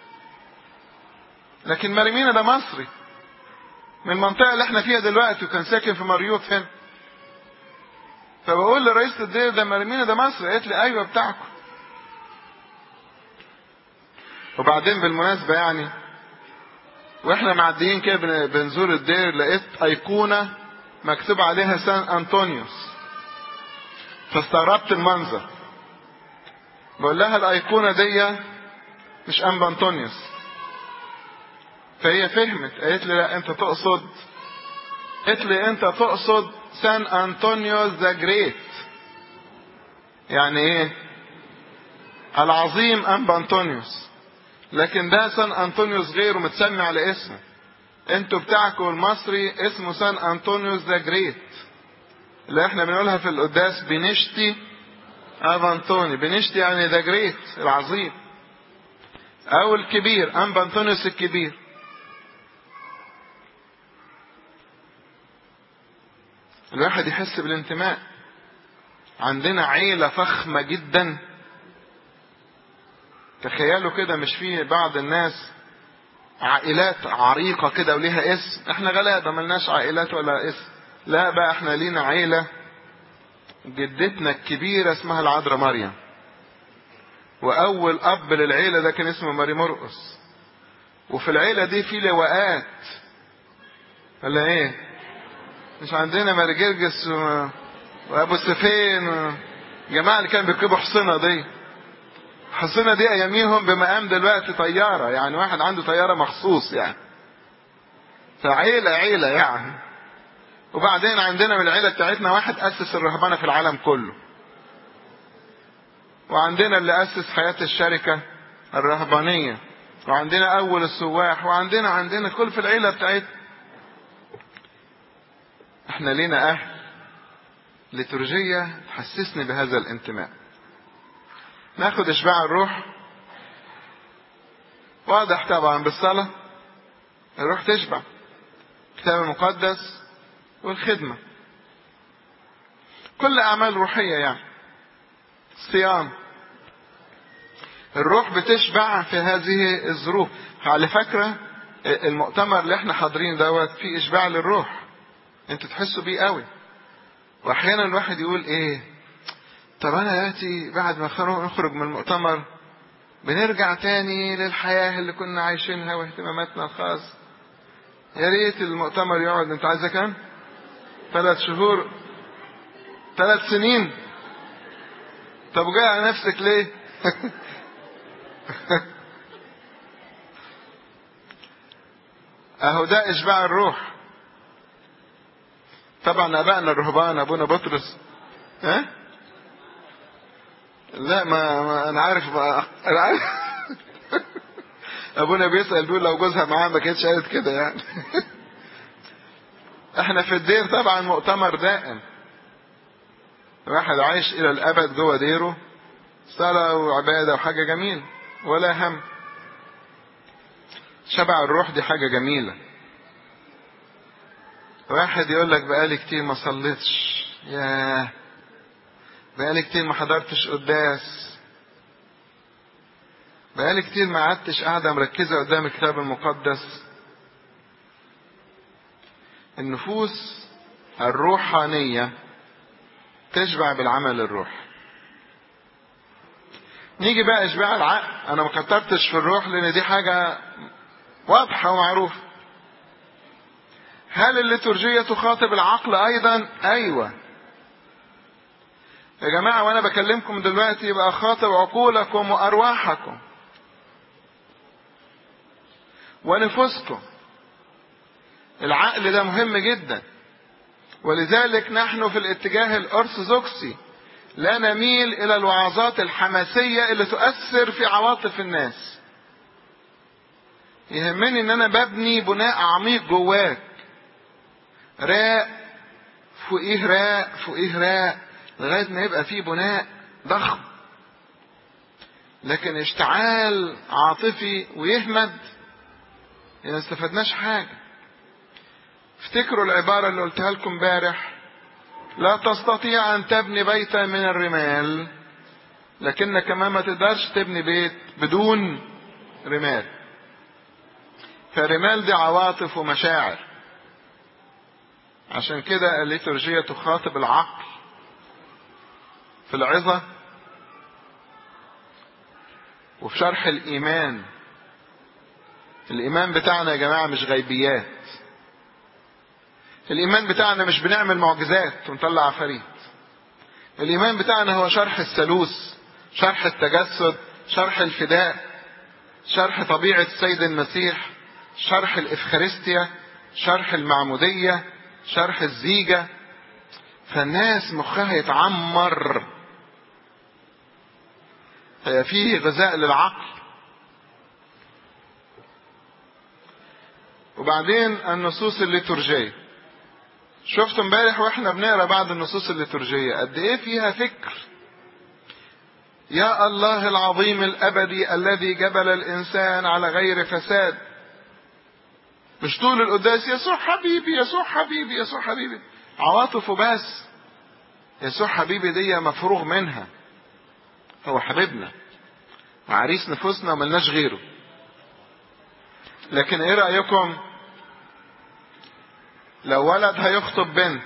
لكن مرمينا ده مصري من المنطقة اللي احنا فيها دلوقتي وكان ساكن في مريوط هنا فبقول لرئيس الدير ده مرمينا ده مصري قالت لي ايوه بتاعكم وبعدين بالمناسبة يعني واحنا معديين كده بنزور الدير لقيت ايقونة مكتوب عليها سان انطونيوس فاستغربت المنظر بقول لها الايقونة دي مش انبا انطونيوس فهي فهمت قالت لي لا انت تقصد قالت لي انت تقصد سان انطونيوس ذا جريت يعني ايه العظيم انبا انطونيوس لكن ده سان انطونيوس غيره متسمي على اسمه انتوا بتاعكم المصري اسمه سان انطونيوس ذا جريت اللي احنا بنقولها في القداس بنشتي ابا انطوني بنشتي يعني ذا جريت العظيم او الكبير انبا انطونيوس الكبير الواحد يحس بالانتماء عندنا عيلة فخمة جدا تخيلوا كده مش في بعض الناس عائلات عريقة كده وليها اسم احنا غلابة ملناش عائلات ولا اسم لا بقى احنا لينا عيلة جدتنا الكبيرة اسمها العذراء مريم واول اب للعيلة ده كان اسمه ماري مرقس وفي العيلة دي في لواءات ولا ايه مش عندنا ماري جرجس و... وابو سفين و... الجماعة اللي كانوا بيركبوا حصنة دي حصنة دي اياميهم بمقام دلوقتي طيارة يعني واحد عنده طيارة مخصوص يعني فعيلة عيلة يعني وبعدين عندنا من العيلة بتاعتنا واحد أسس الرهبنة في العالم كله وعندنا اللي أسس حياة الشركة الرهبانية وعندنا أول السواح وعندنا عندنا كل في العيلة بتاعتنا احنا لينا أهل لترجية تحسسني بهذا الانتماء ناخد اشباع الروح واضح طبعا بالصلاة الروح تشبع الكتاب المقدس والخدمة كل أعمال روحية يعني صيام الروح بتشبع في هذه الظروف على فكرة المؤتمر اللي احنا حاضرين دوت فيه إشباع للروح انتوا تحسوا بيه قوي واحيانا الواحد يقول ايه طب انا دلوقتي بعد ما نخرج من المؤتمر بنرجع تاني للحياة اللي كنا عايشينها واهتماماتنا الخاص يا ريت المؤتمر يقعد انت عايزة كام ثلاث شهور ثلاث سنين طب جاي على نفسك ليه اهو ده اشباع الروح طبعا ابائنا الرهبان ابونا بطرس ها لا ما, ما انا عارف ما انا عارف ابونا بيسال بيقول لو جوزها معاه ما كانتش قالت كده يعني احنا في الدير طبعا مؤتمر دائم واحد عايش الى الابد جوه ديره صلاه وعباده وحاجه جميله ولا هم شبع الروح دي حاجه جميله واحد يقول لك بقالي كتير ما صليتش ياه بقالي كتير ما حضرتش قداس بقالي كتير ما قعدتش قاعدة مركزة قدام الكتاب المقدس النفوس الروحانية تشبع بالعمل الروح نيجي بقى اشباع العقل انا ما كترتش في الروح لان دي حاجة واضحة ومعروفة هل الليتورجية تخاطب العقل ايضا ايوه يا جماعة وانا بكلمكم دلوقتي يبقى خاطب عقولكم وارواحكم ونفوسكم العقل ده مهم جدا ولذلك نحن في الاتجاه الارثوذكسي لا نميل الى الوعظات الحماسية اللي تؤثر في عواطف الناس يهمني ان انا ببني بناء عميق جواك راء فوقيه راء فوقيه راء لغاية ما يبقى فيه بناء ضخم لكن اشتعال عاطفي ويهمد ما استفدناش حاجة افتكروا العبارة اللي قلتها لكم امبارح لا تستطيع أن تبني بيتا من الرمال لكنك كمان ما تقدرش تبني بيت بدون رمال فالرمال دي عواطف ومشاعر عشان كده الليتورجية تخاطب العقل في العظة وفي شرح الإيمان الإيمان بتاعنا يا جماعة مش غيبيات الإيمان بتاعنا مش بنعمل معجزات ونطلع عفاريت الإيمان بتاعنا هو شرح الثالوث شرح التجسد شرح الفداء شرح طبيعة السيد المسيح شرح الإفخارستيا شرح المعمودية شرح الزيجة فالناس مخها يتعمر فيه غذاء للعقل وبعدين النصوص الليتورجية شفت امبارح واحنا بنقرا بعض النصوص الليتورجية قد ايه فيها فكر يا الله العظيم الابدي الذي جبل الانسان على غير فساد مش طول القداس يسوع حبيبي يسوع حبيبي يسوع حبيبي عواطف وبس يسوع حبيبي دي مفروغ منها هو حبيبنا وعريس نفوسنا وملناش غيره لكن ايه رأيكم لو ولد هيخطب بنت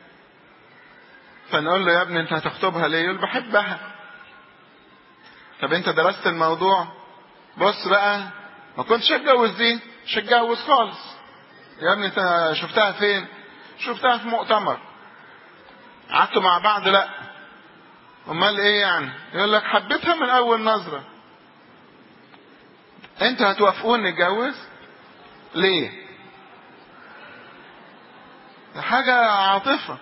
فنقول له يا ابني انت هتخطبها ليه يقول بحبها طب انت درست الموضوع بص بقى ما كنتش اتجوز دي مش اتجوز خالص يا ابني انت شفتها فين شفتها في مؤتمر قعدتوا مع بعض لا امال ايه يعني يقول لك حبيتها من اول نظرة انتوا هتوافقون نتجوز ليه حاجة عاطفة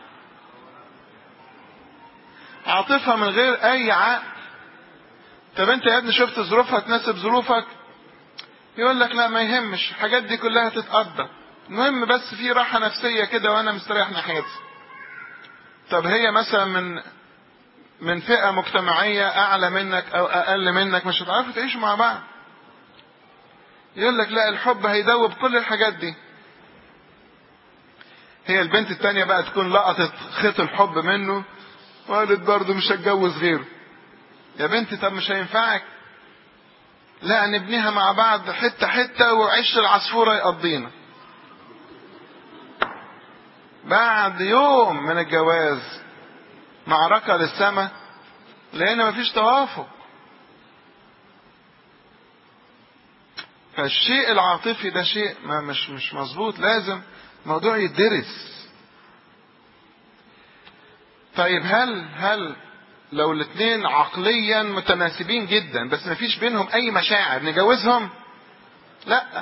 عاطفة من غير اي عقل طب انت يا ابني شفت ظروفها تناسب ظروفك يقول لك لا ما يهمش الحاجات دي كلها تتقضى المهم بس في راحة نفسية كده وانا مستريح ناحيتها طب هي مثلا من من فئة مجتمعية أعلى منك أو أقل منك مش هتعرفوا تعيشوا مع بعض. يقول لك لا الحب هيدوب كل الحاجات دي. هي البنت التانية بقى تكون لقطت خيط الحب منه وقالت برضه مش هتجوز غيره. يا بنتي طب مش هينفعك؟ لا نبنيها مع بعض حتة حتة وعش العصفورة يقضينا. بعد يوم من الجواز معركة للسماء لأن مفيش توافق فالشيء العاطفي ده شيء ما مش مش مظبوط لازم موضوع يدرس طيب هل هل لو الاثنين عقليا متناسبين جدا بس مفيش بينهم اي مشاعر نجوزهم لا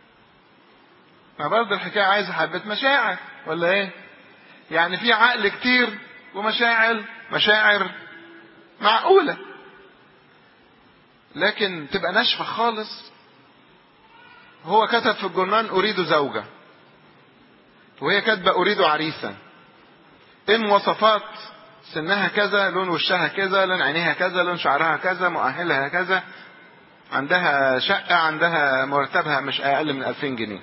ما برضه الحكايه عايزه حبه مشاعر ولا ايه يعني في عقل كتير ومشاعر مشاعر معقولة لكن تبقى ناشفة خالص هو كتب في الجرنان أريد زوجة وهي كاتبة أريد عريسا إيه مواصفات سنها كذا لون وشها كذا لون عينيها كذا لون شعرها كذا مؤهلها كذا عندها شقة عندها مرتبها مش أقل من 2000 جنيه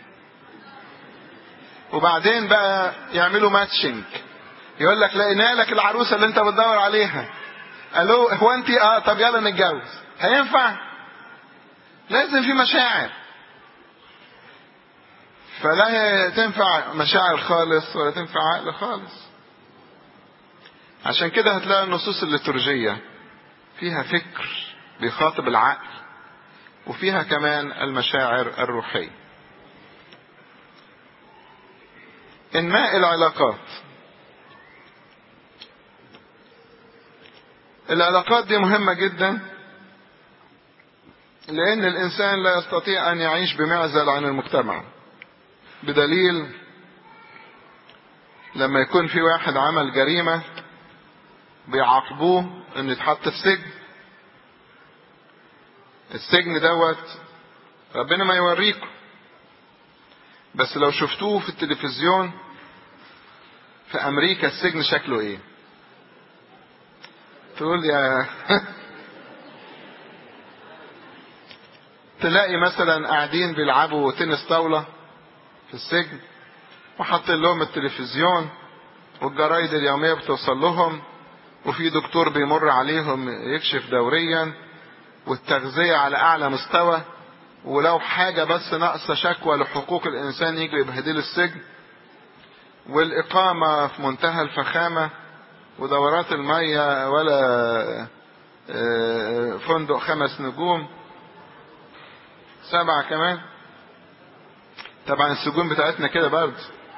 وبعدين بقى يعملوا ماتشنج يقول لك لقينا لك العروسة اللي انت بتدور عليها قالوا هو انت اه طب يلا نتجوز هينفع لازم في مشاعر فلا تنفع مشاعر خالص ولا تنفع عقل خالص عشان كده هتلاقي النصوص الليتورجية فيها فكر بيخاطب العقل وفيها كمان المشاعر الروحية انماء العلاقات العلاقات دي مهمة جدا لأن الإنسان لا يستطيع أن يعيش بمعزل عن المجتمع بدليل لما يكون في واحد عمل جريمة بيعاقبوه انه يتحط في سجن السجن دوت ربنا ما يوريكم بس لو شفتوه في التلفزيون في امريكا السجن شكله ايه تقول يا تلاقي مثلا قاعدين بيلعبوا تنس طاوله في السجن وحاطين لهم التلفزيون والجرايد اليوميه بتوصل لهم وفي دكتور بيمر عليهم يكشف دوريا والتغذيه على اعلى مستوى ولو حاجه بس ناقصه شكوى لحقوق الانسان يجوا يبهدلوا السجن والاقامه في منتهى الفخامه ودورات الميه ولا فندق خمس نجوم سبعة كمان طبعا السجون بتاعتنا كده برضه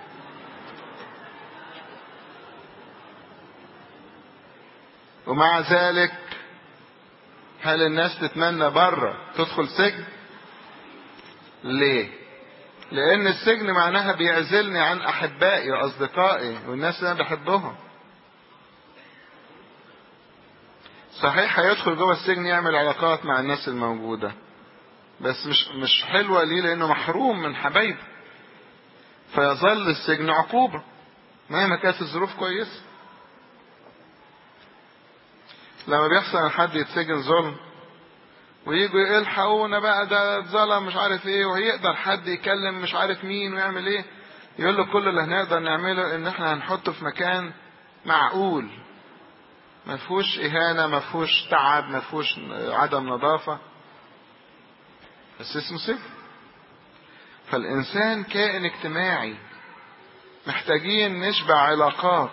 ومع ذلك هل الناس تتمنى بره تدخل سجن ليه لان السجن معناها بيعزلني عن احبائي واصدقائي والناس اللي انا بحبهم صحيح هيدخل جوه السجن يعمل علاقات مع الناس الموجوده بس مش مش حلوه ليه لانه محروم من حبايبه فيظل السجن عقوبه مهما كانت الظروف كويسه لما بيحصل ان حد يتسجن ظلم ويجوا يلحقونا بقى ده اتظلم مش عارف ايه وهيقدر حد يكلم مش عارف مين ويعمل ايه يقول له كل اللي هنقدر نعمله ان احنا هنحطه في مكان معقول ما فيهوش اهانه ما فيهوش تعب ما فيهوش عدم نظافه بس اسمه سجن فالإنسان كائن اجتماعي محتاجين نشبع علاقات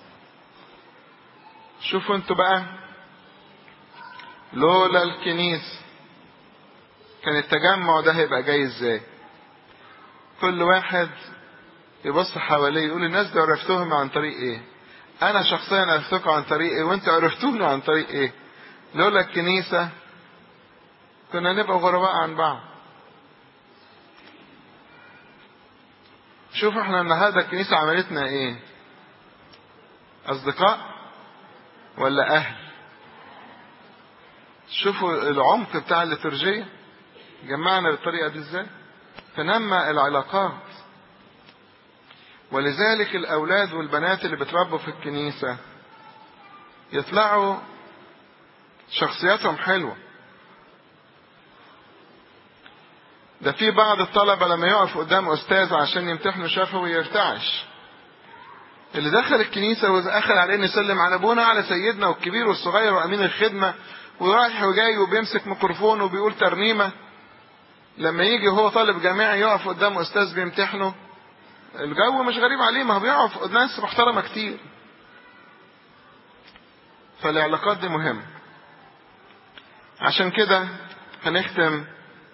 شوفوا انتوا بقى لولا الكنيسة كان التجمع ده هيبقى جاي ازاي كل واحد يبص حواليه يقول الناس دي عرفتهم عن طريق ايه انا شخصيا عرفتكم عن طريق ايه وانت عرفتوني عن طريق ايه لولا الكنيسة كنا نبقى غرباء عن بعض شوف احنا النهارده الكنيسة عملتنا ايه اصدقاء ولا اهل شوفوا العمق بتاع الليتورجية جمعنا بالطريقة دي ازاي تنمى العلاقات ولذلك الاولاد والبنات اللي بتربوا في الكنيسة يطلعوا شخصياتهم حلوه ده في بعض الطلبة لما يقف قدام أستاذ عشان يمتحنوا شفوي يرتعش اللي دخل الكنيسة وأخذ عليه إنه يسلم على أبونا على سيدنا والكبير والصغير وأمين الخدمة ورايح وجاي وبيمسك ميكروفون وبيقول ترنيمة لما يجي هو طالب جامعي يقف قدام أستاذ بيمتحنه الجو مش غريب عليه ما هو بيقف قدام ناس محترمة كتير فالعلاقات دي مهمة عشان كده هنختم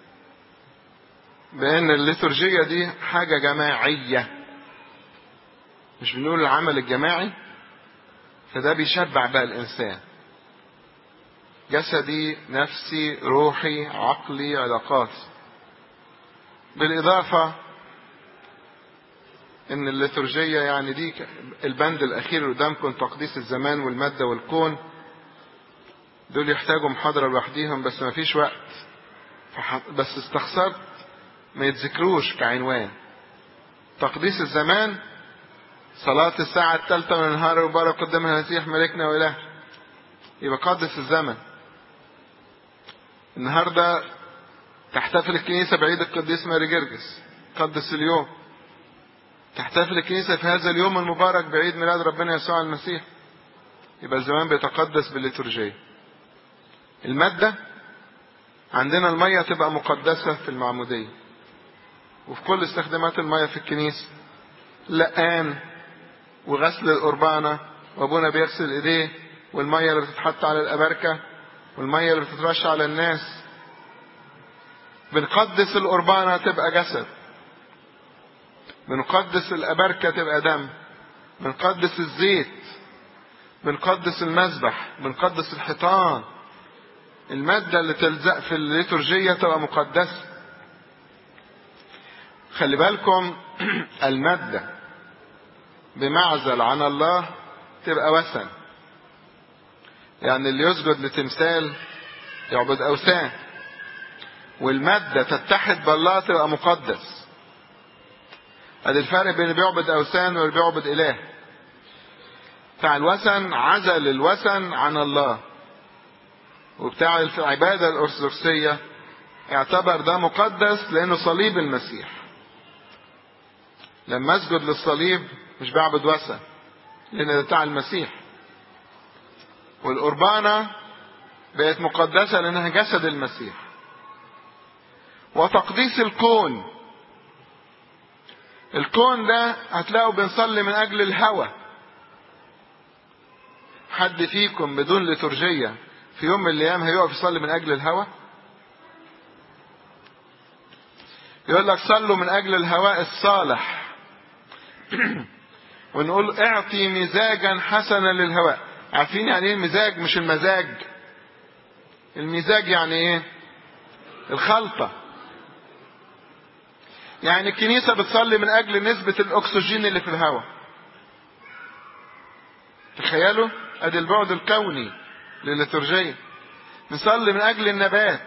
بأن الليتورجية دي حاجة جماعية مش بنقول العمل الجماعي فده بيشبع بقى الإنسان جسدي نفسي روحي عقلي علاقاتي بالإضافة إن الليتورجية يعني دي البند الأخير اللي قدامكم تقديس الزمان والمادة والكون دول يحتاجوا محاضرة لوحديهم بس ما فيش وقت بس استخسرت ما يتذكروش كعنوان تقديس الزمان صلاة الساعة الثالثة من النهار وبارك قدام المسيح ملكنا وإله يبقى قدس الزمن النهاردة تحتفل الكنيسة بعيد القديس ماري جرجس قدس اليوم تحتفل الكنيسة في هذا اليوم المبارك بعيد ميلاد ربنا يسوع المسيح يبقى الزمان بيتقدس بالليتورجية المادة عندنا المية تبقى مقدسة في المعمودية وفي كل استخدامات المية في الكنيسة لقان وغسل القربانة وابونا بيغسل ايديه والمية اللي بتتحط على الأبركة والمية اللي بتترش على الناس بنقدس القربانة تبقى جسد بنقدس الأبركة تبقى دم بنقدس الزيت بنقدس المذبح بنقدس الحيطان المادة اللي تلزق في الليتورجية تبقى مقدسة خلي بالكم المادة بمعزل عن الله تبقى وثن يعني اللي يسجد لتمثال يعبد أوثان والمادة تتحد بالله تبقى مقدس ادي الفرق بين اللي بيعبد أوثان واللي بيعبد إله بتاع الوثن عزل الوثن عن الله وبتاع العبادة الأرثوذكسية اعتبر ده مقدس لأنه صليب المسيح لما اسجد للصليب مش بعبد وثن لأن ده بتاع المسيح والقربانة بقت مقدسة لأنها جسد المسيح وتقديس الكون الكون ده هتلاقوا بنصلي من أجل الهوى حد فيكم بدون لترجية في يوم من الأيام هيقف يصلي من أجل الهوى يقول لك صلوا من أجل الهواء الصالح ونقول اعطي مزاجا حسنا للهواء عارفين يعني ايه المزاج مش المزاج المزاج يعني ايه الخلطة يعني الكنيسة بتصلي من أجل نسبة الأكسجين اللي في الهواء تخيلوا ادي البعد الكوني للليتورجية نصلي من أجل النبات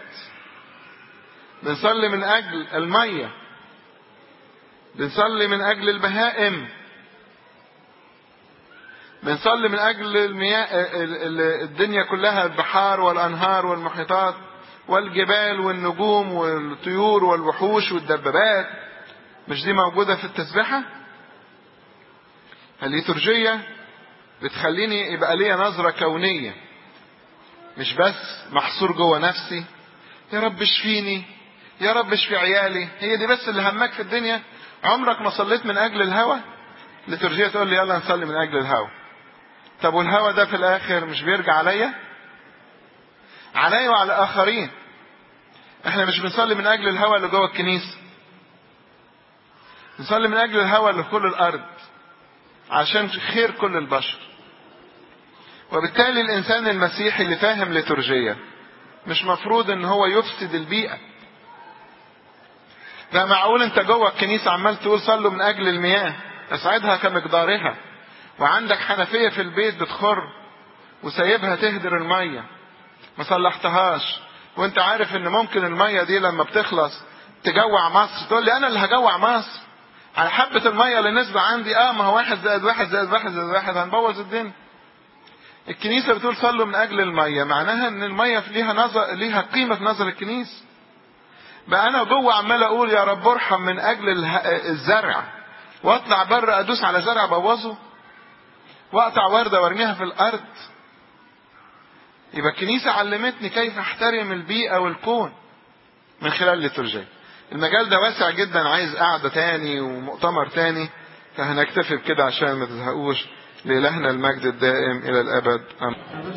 بنصلي من أجل المية بنصلي من أجل البهائم بنصلي من أجل المياه الدنيا كلها البحار والأنهار والمحيطات والجبال والنجوم والطيور والوحوش والدبابات مش دي موجودة في التسبحة الليتورجية بتخليني يبقى ليا نظرة كونية مش بس محصور جوه نفسي يا رب اشفيني يا رب اشفي عيالي هي دي بس اللي همك في الدنيا عمرك ما صليت من اجل الهوى الليتورجية تقول لي يلا نصلي من اجل الهوى طب والهوى ده في الاخر مش بيرجع عليا عليا وعلى الاخرين احنا مش بنصلي من اجل الهوى اللي جوه الكنيسه نصلي من اجل الهوى اللي في كل الارض عشان خير كل البشر وبالتالي الانسان المسيحي اللي فاهم ليتورجية مش مفروض ان هو يفسد البيئة لا معقول انت جوه الكنيسة عمال تقول صلوا من اجل المياه اسعدها كمقدارها وعندك حنفية في البيت بتخر وسايبها تهدر المية ما صلحتهاش وانت عارف ان ممكن المية دي لما بتخلص تجوع مصر تقول لي انا اللي هجوع مصر على حبة المية اللي نسبة عندي اه ما هو واحد زائد واحد زائد واحد زائد واحد هنبوظ الدنيا الكنيسة بتقول صلوا من أجل المية معناها إن المية ليها نظر ليها قيمة في نظر الكنيسة بقى أنا جوه عمال أقول يا رب ارحم من أجل الزرع وأطلع بره أدوس على زرع أبوظه وأقطع وردة وأرميها في الأرض يبقى الكنيسة علمتني كيف أحترم البيئة والكون من خلال الليتورجية المجال ده واسع جدا عايز قعدة تاني ومؤتمر تاني فهنكتفي بكده عشان ما تزهقوش لإلهنا المجد الدائم إلى الأبد آمين